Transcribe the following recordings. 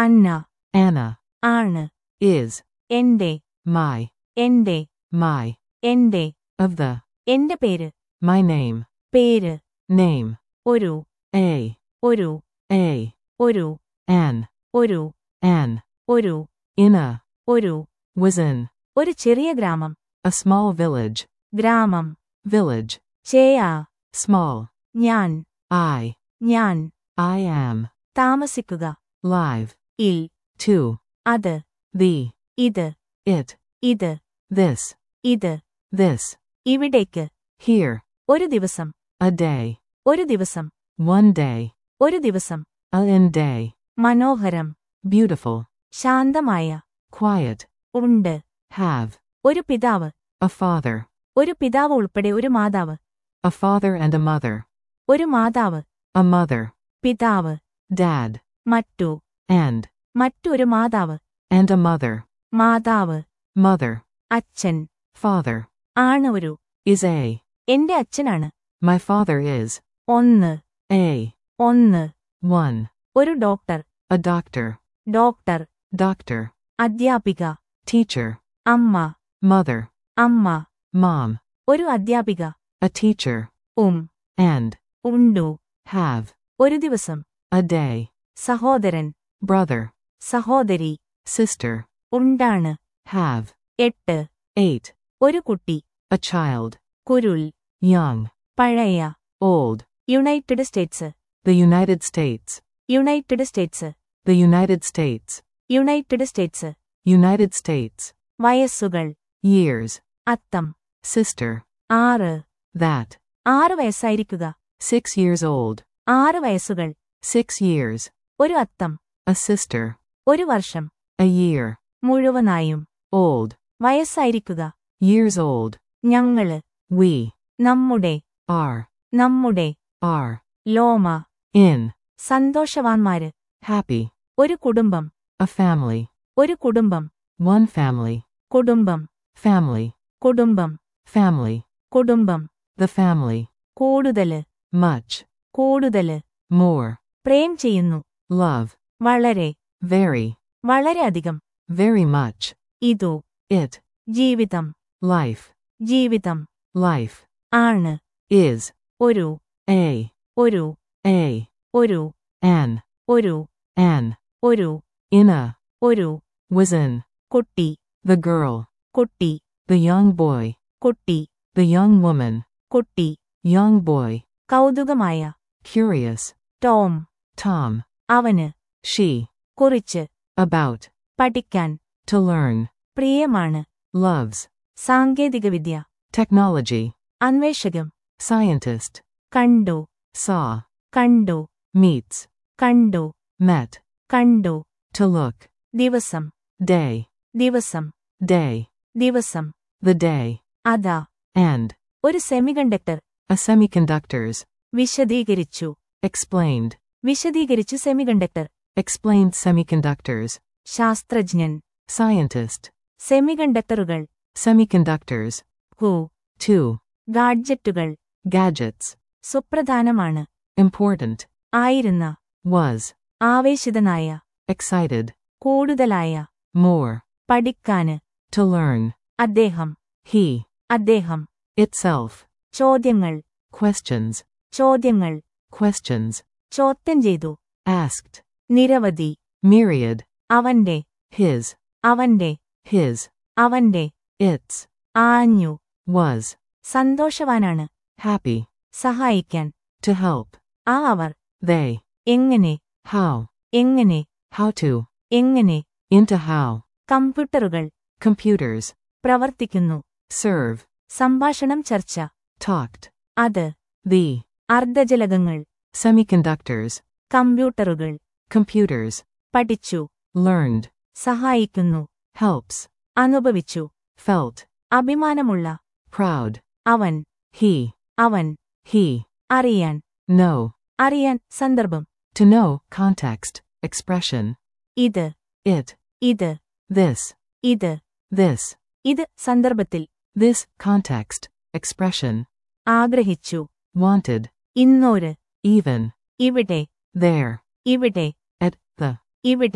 അന്ന Anna, ആണ് is, എന്റെ my, എന്റെ my, എന്റെ of the, എന്റെ പേര് my name, പേര് name, ഒരു a, ഒരു a, ഒരു an, ഒരു an, ഒരു in a, ഒരു was in, ഒരു ചെറിയ ഗ്രാമം a small village, ഗ്രാമം village, ചേയാ small, ഞാൻ I, ഞാൻ I am, താമസിക്കുക live, ഇൽ to, അത് the, ഇത് it, ഇത് this, ഇത് this, ഇവിടേക്ക് here, ഒരു ദിവസം a day, ഒരു ദിവസം one day, ഒരു ദിവസം a in day, മനോഹരം beautiful, ശാന്തമായ quiet, ഉണ്ട് have, ഒരു പിതാവ് a father, ഒരു പിതാവ് ഉൾപ്പെടെ ഒരു മാതാവ് a father and a mother, ഒരു മാതാവ് a mother, പിതാവ് dad, മറ്റു and, മറ്റൊരു മാതാവ് and a mother, മാതാവ് mother, അച്ഛൻ father, ആണ് ഒരു is a, എന്റെ അച്ഛനാണ് my father is, ഒന്ന് a, ഒന്ന് one, ഒരു doctor a doctor, doctor doctor, അധ്യാപിക teacher, അമ്മ mother, അമ്മ mom, ഒരു അധ്യാപിക a teacher, ഉം and, ഉണ്ടു have, ഒരു ദിവസം a day, സഹോദരൻ brother, സഹോദരി sister, ഉണ്ടാണ് have, എട്ട് eight, ഒരു കുട്ടി a child, കുരുൾ young, പഴയ old, United States the United States, United States the United States, United States United States, വയസ്സുകൾ years, അത്തം sister, ആറ് that, ആറ് വയസ്സായിരിക്കുക six years old, ആറ് വയസ്സുകൾ six years, ഒരു അത്തം a sister, ഒരു വർഷം a year, മുഴുവനായും old, വയസ്സായിരിക്കുക years old, ഞങ്ങള് we, നമ്മുടെ are, നമ്മുടെ are, ലോമ in, സന്തോഷവാന്മാര് happy, ഒരു കുടുംബം a family, ഒരു കുടുംബം one family, കുടുംബം family, കുടുംബം family, കുടുംബം the family, കൂടുതല് much, കൂടുതല് more, പ്രേം ചെയ്യുന്നു love, വളരെ very, വളരെയധികം very much, ഇതു it, ജീവിതം life, ജീവിതം life, ആണ് is, ഒരു a, ഒരു a, ഒരു an, ഒരു an, ഒരു in a, ഒരു was in, കുട്ടി the girl, കുട്ടി the young boy, കുട്ടി the young woman, കുട്ടി young boy, കൗതുകമായ curious, ടോം Tom, അവന് she, കുറിച്ച് about, പഠിക്കാൻ to learn, പ്രിയമാണ് loves, സാങ്കേതികവിദ്യ technology, അന്വേഷകം scientist, കണ്ടു saw, കണ്ടു meets, കണ്ടു met, കണ്ടു to look, ദിവസം day, ദിവസം day, ദിവസം the day, അതാ and, ഒരു സെമികണ്ടക്ടർ a semiconductors, വിശദീകരിച്ചു explained, വിശദീകരിച്ചു സെമികണ്ടക്ടർ explained semiconductors, ശാസ്ത്രജ്ഞൻ scientist, സെമികണ്ടക്ടറുകൾ semiconductors, ഹു two, ഗാഡ്ജറ്റുകൾ gadgets, സുപ്രധാനമാണ് important, ആയിരുന്ന was, ആവേശിതനായ excited, കൂടുതലായ more, പഠിക്കാന് to learn, അദ്ദേഹം he, അദ്ദേഹം itself, ചോദ്യങ്ങൾ questions, ചോദ്യങ്ങൾ questions, ചോദ്യം ചെയ്തു asked, നിരവധി myriad, അവന്റെ his, അവന്റെ his, അവന്റെ its, ആഞ്ഞു was, സന്തോഷവാനാണ് happy, സഹായിക്കാൻ to help, ആ അവർ they, എങ്ങനെ how, എങ്ങനെ how to, എങ്ങനെ into how, കമ്പ്യൂട്ടറുകൾ computers, പ്രവർത്തിക്കുന്നു serve, സംഭാഷണം ചർച്ച talked, അത് the, അർദ്ധജലകങ്ങൾ semiconductors, കമ്പ്യൂട്ടറുകൾ computers, പഠിച്ചു learned, സഹായിക്കുന്നു helps, അനുഭവിച്ചു felt, അഭിമാനമുള്ള proud, അവൻ he, അവൻ he, അറിയാൻ know, അറിയാൻ സന്ദർഭം to know, context, expression, ഇത് it, ഇത് this, ഇത് this, ഇത് സന്ദർഭത്തിൽ this, context, expression, ആഗ്രഹിച്ചു wanted, ഇന്നോര് even, ഇവിടെ there, ഇവിടെ at, the, ഇവിടെ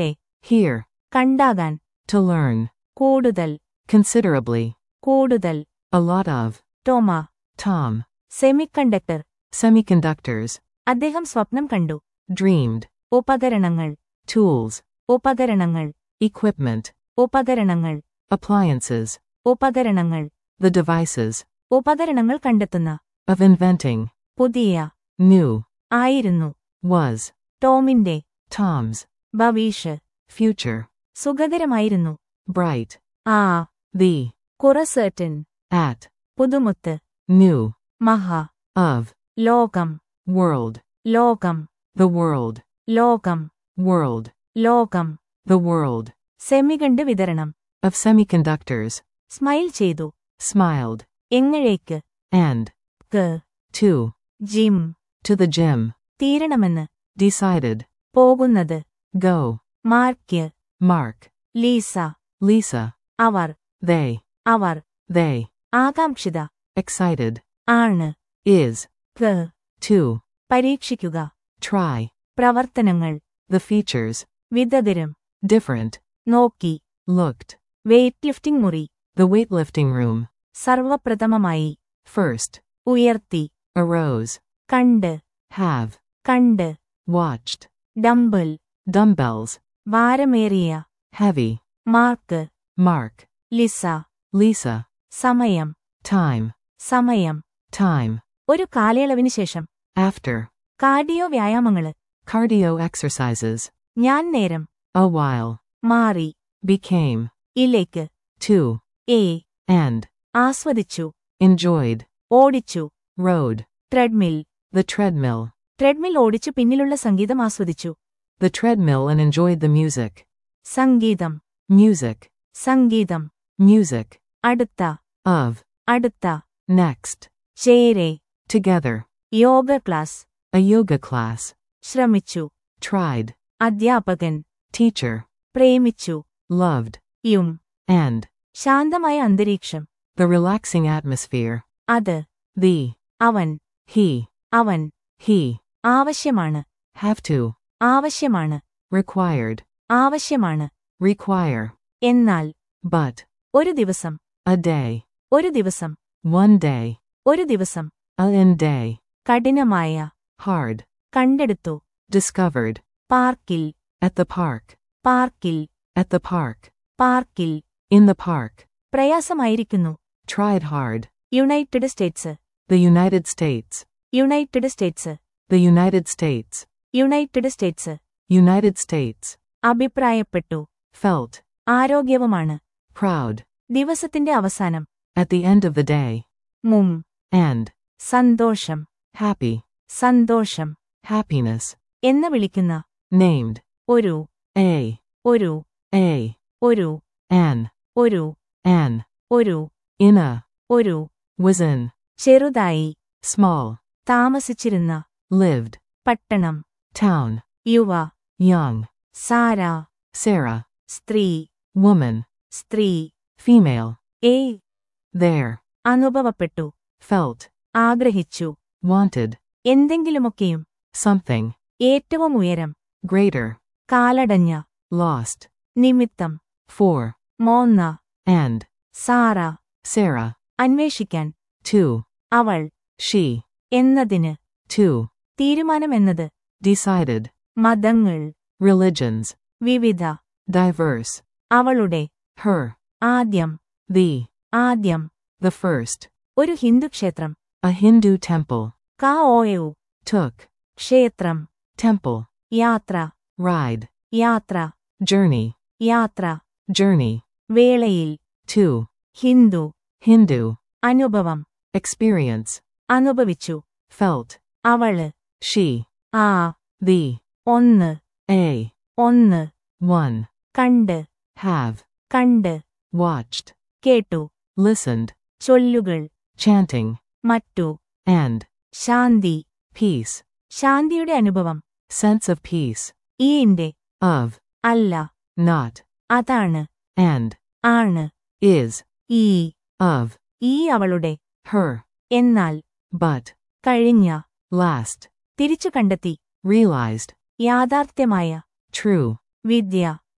Hear. കണ്ടാകാൻ To learn. കൂടുതൽ Considerably. കൂടുതൽ A lot of. ടോമ Tom. സെമിക്കണ്ടക്ടർ Semiconductors. അദ്ദേഹം സ്വപ്നം കണ്ടു Dreamed. ഉപകരണങ്ങൾ Tools. ഉപകരണങ്ങൾ Equipment. ഉപകരണങ്ങൾ Appliances. ഉപകരണങ്ങൾ The devices. ഉപകരണങ്ങൾ കണ്ടെത്തുന്ന Of inventing. പുതിയ New. ആയിരുന്നു Was. ടോമിന്റെ Tom's. Bhavish Future. സുഖകരമായിരുന്നു Bright. ആ The. കുറസേർട്ടൻ At. പുതുമുത്ത് New. Maha Of. ലോകം World. ലോകം The world. ലോകം World. ലോകം The world. സെമികണ്ട് വിതരണം Of semiconductors. സ്മൈൽ ചെയ്തു Smiled. എങ്ങഴേക്ക് And. ക്ക് To. Gym To the gym. തീരണമെന്ന് Decided. പോകുന്നത് Go. Mark Mark. Lisa Lisa. അവർ They. അവർ They. ആകാംക്ഷിത Excited. ആണ് Is. ക്ക് To. പരീക്ഷിക്കുക Try. പ്രവർത്തനങ്ങൾ The features. വിദഗ്ധരും Different. നോക്കി Looked. വെയ്റ്റ് ലിഫ്റ്റിംഗ് മുറി The weightlifting room. സർവപ്രഥമമായി First. ഉയർത്തി Arose. കണ്ട് Have. കണ്ട് Watched. Dumbbell Dumbbells. ഭാരമേറിയ Heavy. Mark Mark. Lisa Lisa. സമയം Time. സമയം Time. ഒരു കാലയളവിന് ശേഷം After. കാർഡിയോ വ്യായാമങ്ങള് Cardio exercises. ഞാൻ നേരം A while. മാറി Became. ഇലേക്ക് To. ഏ And. ആസ്വദിച്ചു Enjoyed. ഓടിച്ചു Rode. Treadmill The treadmill. Treadmill ഓടിച്ചു പിന്നിലുള്ള സംഗീതം ആസ്വദിച്ചു The treadmill and enjoyed the music. സംഗീതം Music. സംഗീതം Music. അടുത്ത Of. അടുത്ത Next. ചേരെ Together. Yoga class A yoga class. ശ്രമിച്ചു Tried. അധ്യാപകൻ Teacher. പ്രേമിച്ചു Loved. യും And. ശാന്തമായ അന്തരീക്ഷം The relaxing atmosphere. അത് The. അവൻ He. അവൻ He. ആവശ്യമാണ് Have to. ആവശ്യമാണ് Required. ആവശ്യമാണ് Require. എന്നാൽ But. ഒരു ദിവസം A day. ഒരു ദിവസം One day. ഒരു ദിവസം A in day. കഠിനമായ Hard. കണ്ടെടുത്തു Discovered. പാർക്കിൽ At the park. പാർക്കിൽ At the park. പാർക്കിൽ In the park. പ്രയാസമായിരിക്കുന്നു Tried hard. United States The United States. United States The United States. United States United States. അഭിപ്രായപ്പെട്ടു Felt. ആരോഗ്യവുമാണ് Proud. ദിവസത്തിന്റെ അവസാനം At the end of the day. മും And. സന്തോഷം Happy. സന്തോഷം Happiness. എന്ന് വിളിക്കുന്ന Named. ഒരു A. ഒരു A. ഒരു An. ഒരു An. ഒരു In a. ഒരു Was in. ചെറുതായി Small. താമസിച്ചിരുന്ന Lived. പട്ടണം Town. യുവ Young. സാര Sarah. സ്ത്രീ Woman. സ്ത്രീ Female. ഏ There. അനുഭവപ്പെട്ടു Felt. ആഗ്രഹിച്ചു Wanted. എന്തെങ്കിലുമൊക്കെയും Something. ഏറ്റവും ഉയരം Greater. കാലടഞ്ഞ Lost. നിമിത്തം For. മോന്ന And. Sarah Sarah. അന്വേഷിക്കാൻ To. അവൾ She. എന്നതിന് To. തീരുമാനമെന്നത് Decided. മതങ്ങൾ Religions. വിവിധ Diverse. അവളുടെ Her. ആദ്യം The. ആദ്യം The first. ഒരു ഹിന്ദു ക്ഷേത്രം A Hindu temple. കാ ഓയു Took. ക്ഷേത്രം Temple. യാത്ര Ride. യാത്ര Journey. യാത്ര Journey. വേളയിൽ To. ഹിന്ദു Hindu. അനുഭവം Experience. അനുഭവിച്ചു Felt. അവള് She. ആ The. ഒന്ന് A. ഒന്ന് One. കണ്ട് Have. കണ്ട് Watched. കേട്ടു Listened. ചൊല്ലുകൾ Chanting. മറ്റു And. Shanti Peace. ശാന്തിയുടെ അനുഭവം Sense of peace. ഈന്റെ Of. അല്ല Not. അതാണ് And. ആണ് Is. ഈ Of. ഈ അവളുടെ Her. എന്നാൽ But. കഴിഞ്ഞ Last. തിരിച്ചു കണ്ടെത്തി Realized. യാഥാർത്ഥ്യമായ True. വിദ്യ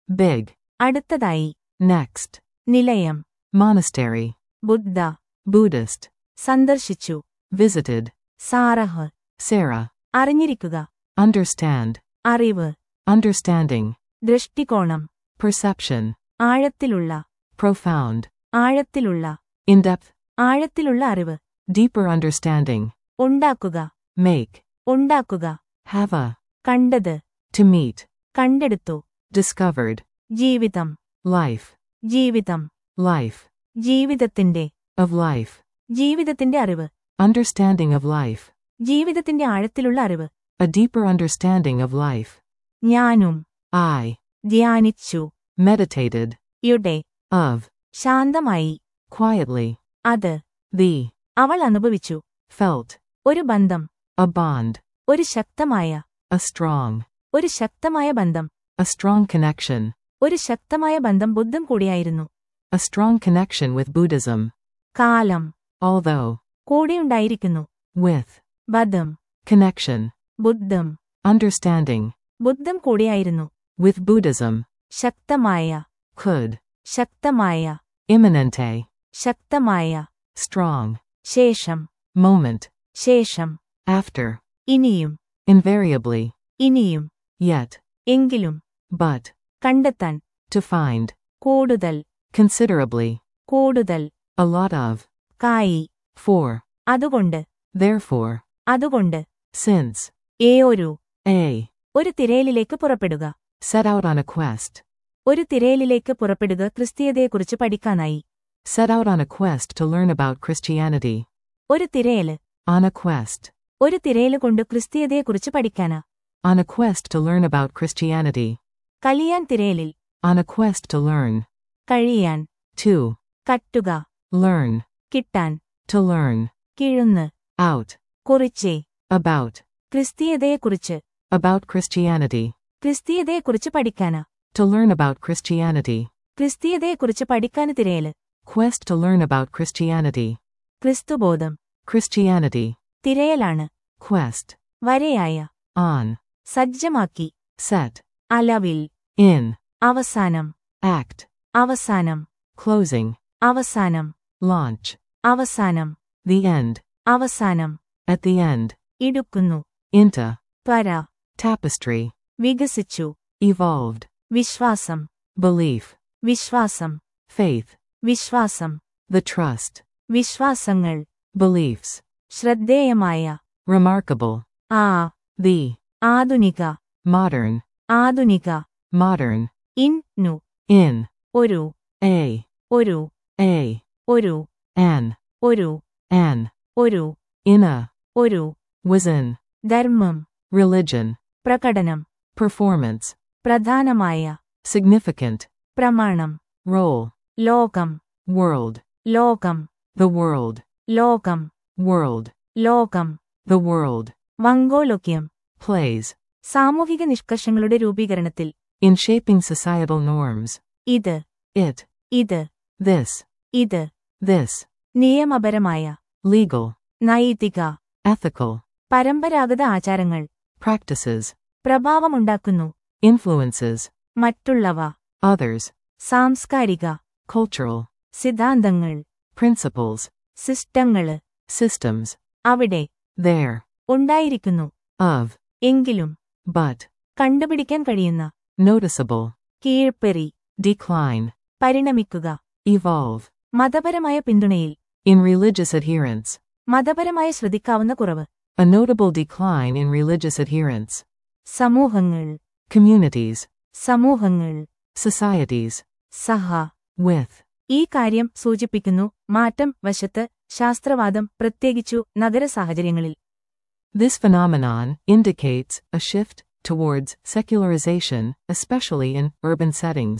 Big. അടുത്തതായി Next. നിലയം Monastery. ബുദ്ധ Buddhist. സന്ദർശിച്ചു Visited. സാറഹ് Sarah. അറിഞ്ഞിരിക്കുക Understand. അറിവ് Understanding. ദൃഷ്ടികോണം Perception. ആഴത്തിലുള്ള Profound. ആഴത്തിലുള്ള In depth. ആഴത്തിലുള്ള അറിവ് Deeper understanding. ഉണ്ടാക്കുക Make. ഉണ്ടാക്കുക Have a. കണ്ടത് To meet. കണ്ടെടുത്തു Discovered. ജീവിതം Life. ജീവിതം Life. ജീവിതത്തിന്റെ Of life. ജീവിതത്തിന്റെ അറിവ് Understanding of life. ജീവിതത്തിന്റെ ആഴത്തിലുള്ള അറിവ് A deeper understanding of life. ഞാനും I. ധ്യാനിച്ചു Meditated. യുടെ Of. ശാന്തമായി Quietly. അത് The. അവൾ അനുഭവിച്ചു Felt. ഒരു ബന്ധം A bond. ഒരു ശക്തമായ A strong. ഒരു ശക്തമായ ബന്ധം A strong connection. ഒരു ശക്തമായ ബന്ധം ബുദ്ധം കൂടിയായിരുന്നു A strong connection with Buddhism. കാലം Although. കൂടെയുണ്ടായിരിക്കുന്നു With. ബദം Connection. ബുദ്ധം Understanding. ബുദ്ധം കൂടിയായിരുന്നു With Buddhism. ശക്തമായ Could. ശക്തമായ Imminente. ശക്തമായ Strong. ശേഷം Moment. ശേഷം After. ഇനിയും Invariably. ഇനിയും Yet. എങ്കിലും But. കണ്ടെത്താൻ To find. കൂടുതൽ Considerably. കൂടുതൽ A lot of. കായി For. അതുകൊണ്ട് Therefore. അതുകൊണ്ട് Since. ഏ ഒരു A. ഒരു തിരയലിലേക്ക് പുറപ്പെടുക Set out on a quest. ഒരു തിരയലിലേക്ക് പുറപ്പെടുക ക്രിസ്തീയതയെക്കുറിച്ച് പഠിക്കാനായി Set out on a quest to learn about Christianity. ഒരു തിരയല് On a quest. ഒരു തിരയല് കൊണ്ട് ക്രിസ്തീയതയെക്കുറിച്ച് പഠിക്കാനാ On a quest to learn about Christianity. കഴിയാൻ തിരയലിൽ On a quest to learn. കഴിയാൻ To. കട്ടുക Learn. കിട്ടാൻ To learn. കിഴുന്ന് Out. കുറിച്ചേ About. ക്രിസ്തീയതയെക്കുറിച്ച് About Christianity. ക്രിസ്തീയതയെക്കുറിച്ച് പഠിക്കാനാ To learn about Christianity. ക്രിസ്തീയതയെക്കുറിച്ച് പഠിക്കാൻ തിരയല് Quest to learn about Christianity. ക്രിസ്തുബോധം Christianity. തിരയലാണ് Quest. വരെയായ On. സജ്ജമാക്കി Set. അലവിൽ In. അവസാനം Act. അവസാനം Closing. അവസാനം Launch. അവസാനം The end. അവസാനം At the end. ഇടുക്കുന്നു Into. പര Tapestry. വികസിച്ചു Evolved. വിശ്വാസം Belief. വിശ്വാസം Faith. വിശ്വാസം The trust. വിശ്വാസങ്ങൾ Beliefs. ശ്രദ്ധേയമായ Remarkable. ആ The. ആധുനിക Modern. ആധുനിക Modern. ഇൻ നു In. ഒരു A. ഒരു A. ഒരു An. ഒരു An. ഒരു In a. ഒരു Was in. ധർമ്മം Religion. പ്രകടനം Performance. പ്രധാനമായ Significant. പ്രമാണം Role. ലോകം World. ലോകം The world. ലോകം World. ലോകം The world. വങ്കോലൊക്യം Plays. സാമൂഹിക നിഷ്കർഷങ്ങളുടെ രൂപീകരണത്തിൽ In shaping societal norms. ഇത് It. ഇത് This. ഇത് This. നിയമപരമായ Legal. നൈതിക Ethical. പരമ്പരാഗത ആചാരങ്ങൾ Practices. പ്രഭാവമുണ്ടാക്കുന്നു Influences. മറ്റുള്ളവ Others. സാംസ്കാരിക Cultural. സിദ്ധാന്തങ്ങൾ Principles. സിസ്റ്റങ്ങള് Systems. അവിടെ There. ഉണ്ടായിരിക്കുന്നു Of. എങ്കിലും But. കണ്ടുപിടിക്കാൻ കഴിയുന്ന Noticeable. കീഴ്പ്പെറി Decline. പരിണമിക്കുക Evolve. മതപരമായ പിന്തുണയിൽ In religious adherence. മതപരമായ ശ്രദ്ധിക്കാവുന്ന കുറവ് A notable decline in religious adherence. സമൂഹങ്ങൾ Communities. സമൂഹങ്ങൾ Societies. സഹ With. ഈ കാര്യം സൂചിപ്പിക്കുന്നു മാറ്റം വശത്ത് ശാസ്ത്രവാദം പ്രത്യേകിച്ചു നഗര സാഹചര്യങ്ങളിൽ This phenomenon indicates a shift towards secularization, especially in urban settings.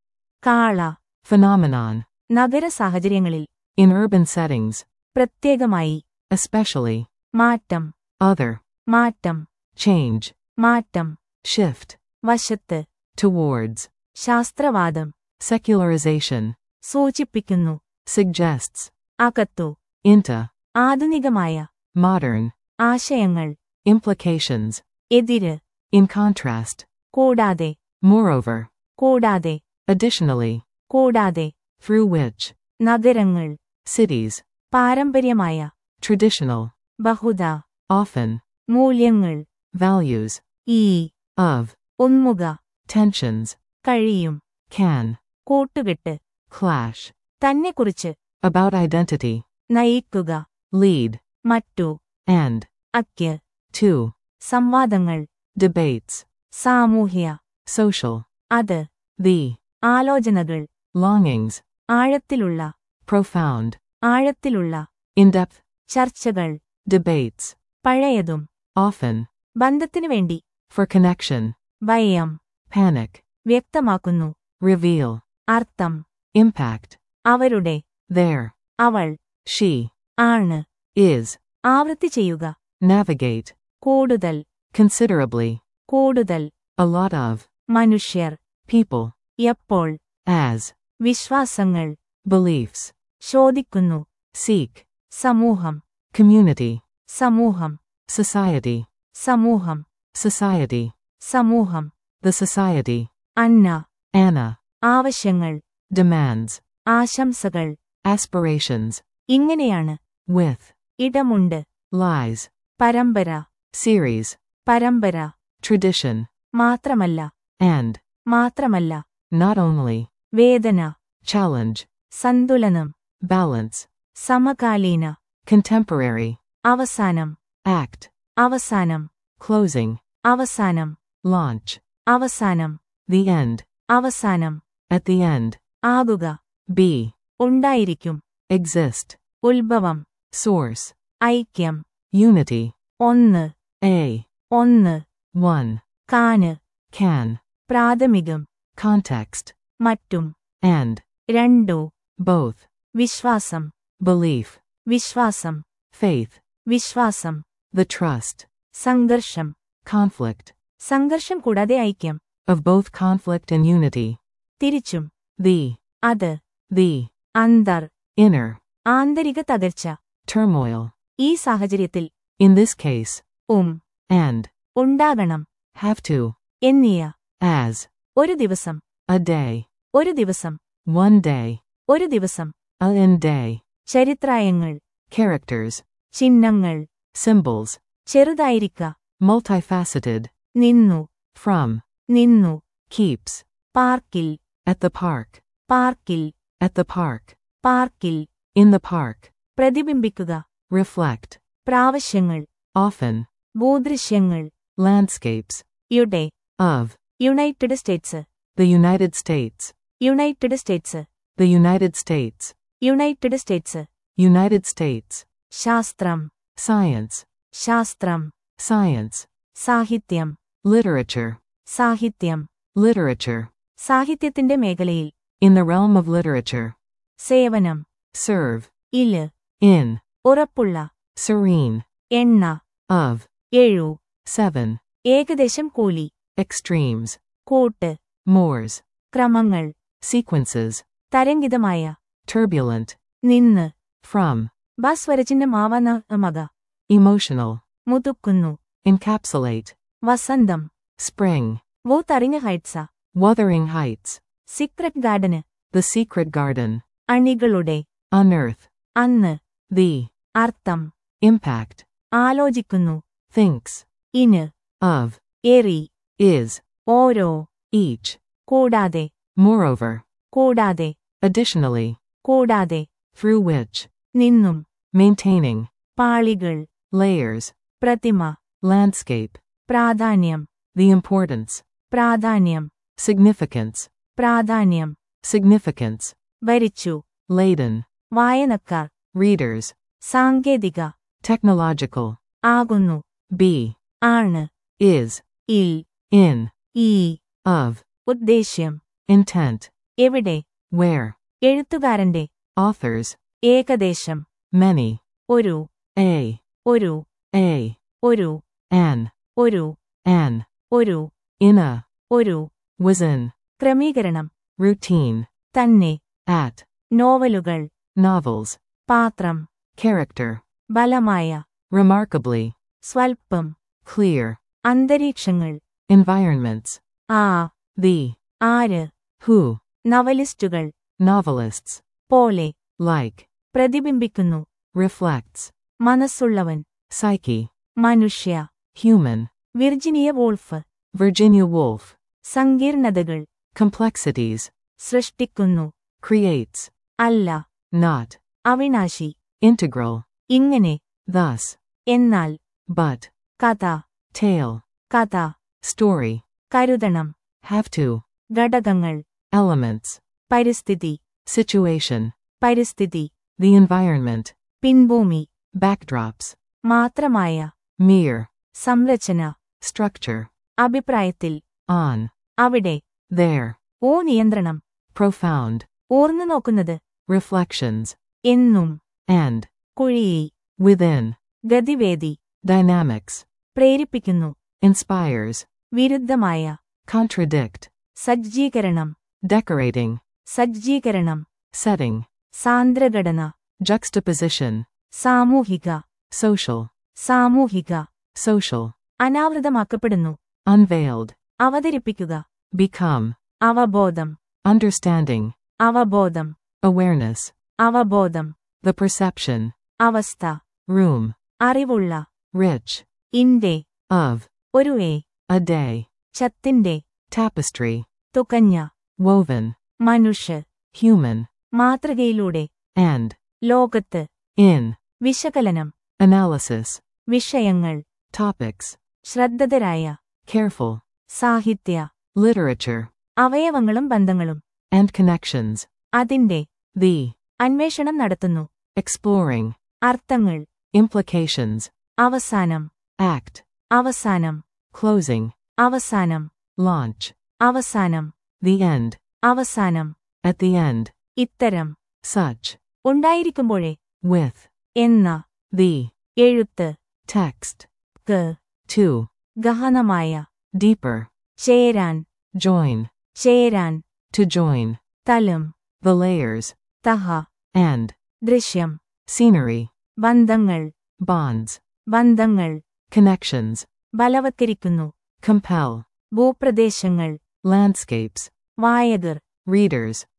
കാള Phenomenon. നഗര സാഹചര്യങ്ങളിൽ In urban settings. പ്രത്യേകമായി Especially. മാറ്റം Other. മാറ്റം Change. മാറ്റം Shift. വശത്ത് Towards. ശാസ്ത്രവാദം Secularization. സൂചിപ്പിക്കുന്നു Suggests. അകത്തു Into. ആധുനികമായ Modern. ആശയങ്ങൾ Implications. എതിര് In contrast. കൂടാതെ Moreover. കൂടാതെ additionally, കൂടാതെ through which, നഗരങ്ങൾ cities, പാരമ്പര്യമായ traditional, ബഹുത often, മൂല്യങ്ങൾ values, ഈ of, ഉന്മുഖ tensions, കഴിയും can, കൂട്ടുകെട്ട് clash, തന്നെക്കുറിച്ച് about identity, നയിക്കുക lead, മറ്റു and, അക്ക് to, സംവാദങ്ങൾ debates, സാമൂഹ്യ social, അത് the, ആലോചനകൾ longings, ആഴത്തിലുള്ള profound, ആഴത്തിലുള്ള in-depth, ചർച്ചകൾ debates, പഴയതും often, ബന്ധത്തിനു വേണ്ടി for connection, ഭയം panic, വ്യക്തമാക്കുന്നു reveal, അർത്ഥം impact, അവരുടെ there, അവൾ she, ആണ് is, ആവൃത്തി ചെയ്യുക navigate, കൂടുതൽ considerably, കൂടുതൽ a lot of, മനുഷ്യർ people, എപ്പോൾ as, വിശ്വാസങ്ങൾ beliefs, ചോദിക്കുന്നു seek, സമൂഹം community, സമൂഹം society, സമൂഹം society, സമൂഹം the society, അന്ന Anna, ആവശ്യങ്ങൾ demands, ആശംസകൾ aspirations, ഇങ്ങനെയാണ് with, ഇടമുണ്ട് lies, പരമ്പര series, പരമ്പര tradition, മാത്രമല്ല and, മാത്രമല്ല not only, വേദന challenge, സന്തുലനം balance, സമകാലീന contemporary, അവസാനം act, അവസാനം closing, അവസാനം launch, അവസാനം the end, അവസാനം at the end, ആകുക be, ഉണ്ടായിരിക്കും exist, ഉത്ഭവം source, ഐക്യം unity, ഒന്ന് a, ഒന്ന് one, കാന് can, പ്രാഥമികം context, മറ്റും and, രണ്ടു both, വിശ്വാസം belief, വിശ്വാസം faith, വിശ്വാസം the trust, സംഘർഷം conflict, സംഘർഷം കൂടാതെ ഐക്യം of both conflict and unity, തിരിച്ചും the, അത് the, അന്തർ inner, ആന്തരിക തകർച്ച turmoil, ഈ സാഹചര്യത്തിൽ in this case, ഉം and, ഉണ്ടാകണം have to, എന്നിയ as, ഒരു ദിവസം a day, ഒരു ദിവസം one day, ഒരു ദിവസം a in day, ചരിത്രായങ്ങൾ characters, ചിഹ്നങ്ങൾ symbols, ചെറുതായിരിക്ക multifaceted, നിന്നു from, നിന്നു keeps, പാർക്കിൽ at the park, പാർക്കിൽ at the park, പാർക്കിൽ in the park, പ്രതിബിംബിക്കുക reflect, പ്രാവശ്യങ്ങൾ often, ഭൂദൃശ്യങ്ങൾ landscapes, യുടെ of, United States the United States, United States the United States, United States United States, ശാസ്ത്രം science, ശാസ്ത്രം science, സാഹിത്യം literature, സാഹിത്യം literature, സാഹിത്യത്തിന്റെ മേഖലയിൽ in the realm of literature, സേവനം serve, ഇല് in, ഉറപ്പുള്ള serene, എണ്ണ of, എഴു seven, ഏകദേശം കൂലി extremes, കൂട്ട് moors, ക്രമങ്ങൾ sequences, തരംഗിതമായ turbulent, നിന്ന് from, ബസ് വരച്ചിന്റെ മാവന മക emotional, മുതുക്കുന്നു encapsulate, വസന്തം spring, Wuthering Heights wuthering heights, Secret Garden the secret garden, അണികളുടെ unearth, അന്ന് the, അർത്ഥം impact, ആലോചിക്കുന്നു thinks, ഇന് of, എറി is, ഓരോ each, കൂടാതെ moreover, കൂടാതെ additionally, കൂടാതെ through which, നിന്നും maintaining, പാളികൾ layers, പ്രതിമ landscape, പ്രാധാന്യം the importance, പ്രാധാന്യം significance, പ്രാധാന്യം significance, ഭരിച്ചു laden, വായനക്കാർ readers, സാങ്കേതിക technological, ആകുന്നു be, ആണ് is, ഇൽ in, ഈ of, ഉദ്ദേശ്യം intent, എവിടെ where, എഴുത്തുകാരന്റെ authors, ഏകദേശം many, ഒരു a, ഒരു a, ഒരു an, ഒരു an, ഒരു in a, ഒരു was in, ക്രമീകരണം routine, തന്നെ at, നോവലുകൾ novels, പാത്രം character, ബലമായ remarkably, സ്വൽപ്പം clear, അന്തരീക്ഷങ്ങൾ environments, ആ the, ആര് Who? നവലിസ്റ്റുകൾ Novelists. പോലെ Like. പ്രതിബിംബിക്കുന്നു Reflects. മനസ്സുള്ളവൻ Psyche. മനുഷ്യ Human. Virginia Woolf Virginia Woolf. സങ്കീർണതകൾ Complexities. സൃഷ്ടിക്കുന്നു Creates. അല്ല Not. അവിനാശി Integral. ഇങ്ങനെ Thus. എന്നാൽ But. കഥ Tale. കഥ Story. കരുതണം Have to. ഘടകങ്ങൾ Elements. പരിസ്ഥിതി Situation. പരിസ്ഥിതി The environment. പിൻഭൂമി Backdrops. മാത്രമായ Mere. സംരചന Structure. അഭിപ്രായത്തിൽ On. അവിടെ There. ഓ നിയന്ത്രണം Profound. ഓർന്നു നോക്കുന്നത് Reflections. എന്നും And. കുഴിയെ Within. ഗതിവേദി Dynamics. പ്രേരിപ്പിക്കുന്നു Inspires. വിരുദ്ധമായ Contradict. സജ്ജീകരണം Decorating. സജ്ജീകരണം Setting. സാന്ദ്രഘടന Juxtaposition. സാമൂഹിക Social. സാമൂഹിക Social. അനാവൃതമാക്കപ്പെടുന്നു Unveiled. അവതരിപ്പിക്കുക Become. അവബോധം Understanding. അവബോധം Awareness. അവബോധം The perception. അവസ്ഥ Room. അറിവുള്ള Rich. ഇന്റെ Of. ഒരു എ A day. ചത്തിന്റെ Tapestry. തുകഞ്ഞ Woven. മനുഷ്യ Human. മാതൃകയിലൂടെ And. ലോകത്ത് In. വിശകലനം Analysis. വിഷയങ്ങൾ Topics. ശ്രദ്ധതരായ Careful. സാഹിത്യ Literature. അവയവങ്ങളും ബന്ധങ്ങളും And connections. അതിന്റെ The. അന്വേഷണം നടത്തുന്നു Exploring. അർത്ഥങ്ങൾ Implications. അവസാനം Act. അവസാനം Closing. അവസാനം Launch. അവസാനം The end. അവസാനം At the end. ഇത്തരം Such. ഉണ്ടായിരിക്കുമ്പോഴേ With. എന്ന The. എഴുത്ത് Text. ക്ക് To. ഗഹനമായ Deeper. ചേരാൻ Join. ചേരാൻ To join. തലം The layers. തഹ And. ദൃശ്യം Scenery. ബന്ധങ്ങൾ Bonds. ബന്ധങ്ങൾ Connections. ബലവത്കരിക്കുന്നു Compel. ഭൂപ്രദേശങ്ങൾ Landscapes. വായകർ Readers.